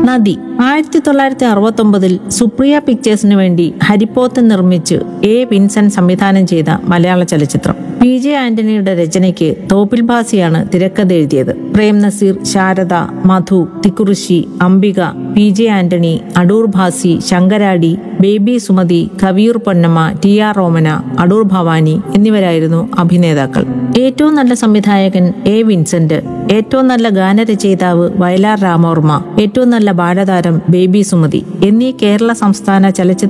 നദി ആയിരത്തി തൊള്ളായിരത്തി അറുപത്തി ഒമ്പതിൽ സുപ്രിയ പിക്ചേഴ്സിന് വേണ്ടി ഹരിപ്പോത്ത് നിർമ്മിച്ച് എ വിൻസെന്റ് സംവിധാനം ചെയ്ത മലയാള ചലച്ചിത്രം പി ജെ ആന്റണിയുടെ രചനയ്ക്ക് തോപ്പിൽ ഭാസിയാണ് തിരക്കഥ എഴുതിയത് Prem Nazir Sharada Madhu Thikkurissy Ambika P J Antony Adoor Bhasi Sankaradi Baby Sumathi Kaviyoor Ponnamma T R Romana Adoor Bhavani എന്നിവരായിരുന്നു അഭിനേതാക്കൾ ഏറ്റവും നല്ല സംവിധായകൻ എ വിൻസെന്റ് ഏറ്റവും നല്ല ഗാനരചയിതാവ് വയലാർ രാമവർമ്മ ഏറ്റവും നല്ല ബാലതാരം ബേബി സുമതി എന്നീ കേരള സംസ്ഥാന ചലച്ചിത്ര